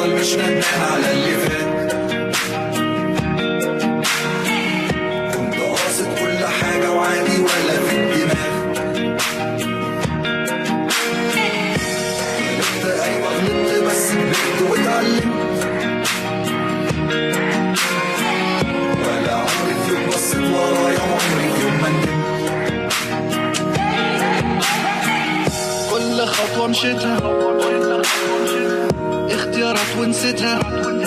حصل مش ندمان على اللي فات كنت قاصد كل حاجة وعادي ولا في الدماغ غلطت أيوة غلطت بس كبرت واتعلمت ولا عمري في يوم بصيت ورايا وعمري في يوم ما ندمت كل خطوة مشيتها اختيارات ونسيتها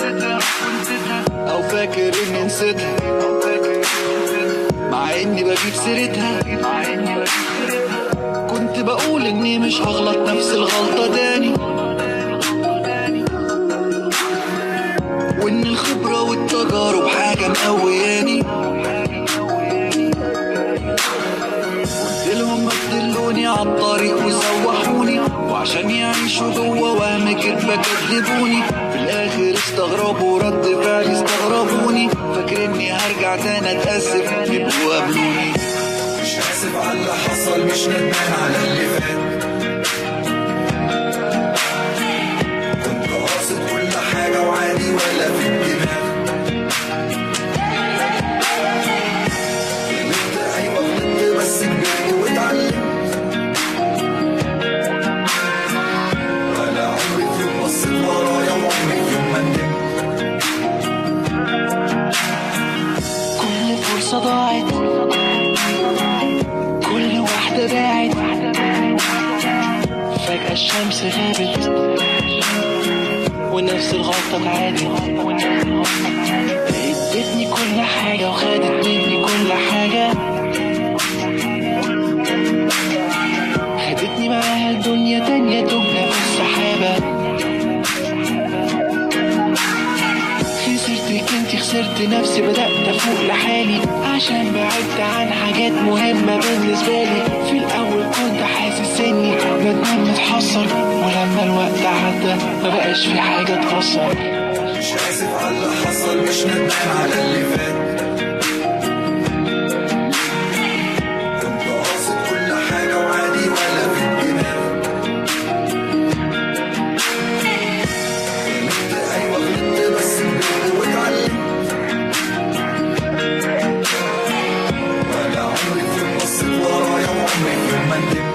او فاكر اني نسيتها مع اني بجيب سيرتها كنت بقول اني مش هغلط نفس الغلطة تاني وان الخبرة والتجارب حاجة مقوياني قلت لهم ما تدلوني على الطريق وسوحوني وعشان يعيشوا جوه وهم كدبة كدبوني في الاخر استغربوا رد فعلي استغربوني فاكر اني هرجع تاني اتاسف يبقوا قابلوني مش اسف على اللي حصل مش ندمان على اللي فات كنت قاصد كل حاجة وعادي ولا في الدماغ غلطت أيوة غلطت بس كبرت واتعلمت ولا عمري في يوم بصيت ورايا وعمري في يوم ما ندمت كل فرصة ضاعت كل واحدة باعت فجأة الشمس غابت ونفس الغلطة اتعادت ادتني كل حاجة وخدت مني كل حاجة خدتني معاها الدنيا تانية تهنا في السحابة خسرتك انت خسرت نفسي بدأت افوق لحالي عشان بعدت عن حاجات مهمة بالنسبة لي في الأول كنت حاسس اني ندمان متحسر ولما الوقت عدى ما بقاش في حاجة تأثر مش آسف على اللي حصل مش ندمان على اللي فات كنت قاصد كل حاجة وعادي ولا في الدماغ غلطت أيوة غلطت بس كبرت واتعلمت ولا عمري في يوم بصيت ورايا وعمري في يوم ما ندمت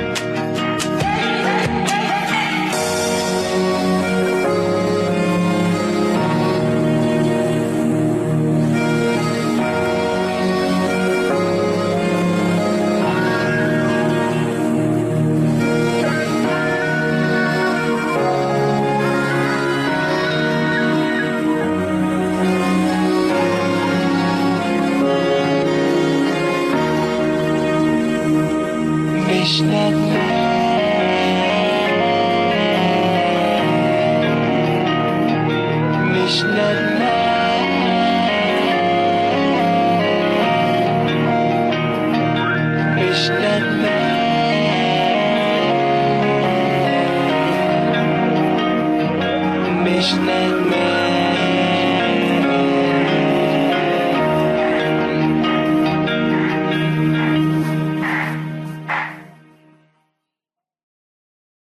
مش ندمان مش ندمان مش ندمان مش ندمان